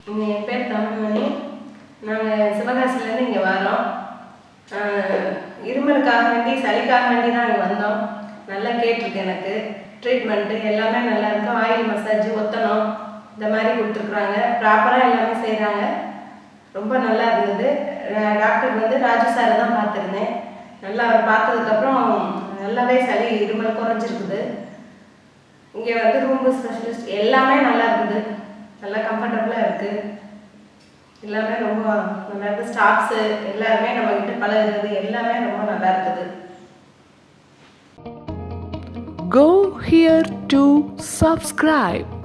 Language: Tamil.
என் பேர் தமிழ்மணி நாங்கள் சிவகாசிலேருந்து இங்கே வரோம் ஆஹ் இருமலுக்காக வேண்டி சளிக்காக வேண்டி தான் இங்கே வந்தோம் நல்லா கேட்டிருக்கு எனக்கு ட்ரீட்மெண்ட்டு எல்லாமே நல்லா இருக்கும் ஆயில் மசாஜ் ஒத்தனம் இந்த மாதிரி கொடுத்துருக்குறாங்க ப்ராப்பராக எல்லாமே செய்கிறாங்க ரொம்ப நல்லா இருந்தது அஹ் டாக்டர் வந்து ராஜு சார் தான் பார்த்துருந்தேன் நல்லா அவர் பார்த்ததுக்கப்புறம் நல்லாவே சளி இருமல் குறைஞ்சிருக்குது இங்கே வந்து ரூம்பு ஸ்பெஷலிஸ்ட் எல்லாமே நல்லா இருக்குது நல்லா கம்ஃபர்டபுளாக இருக்குது எல்லாமே ரொம்ப நல்லா இருக்குது ஸ்டாஃப்ஸு எல்லாருமே நம்ம கிட்ட பழகுறது எல்லாமே ரொம்ப நல்லா இருக்குது Go here to subscribe.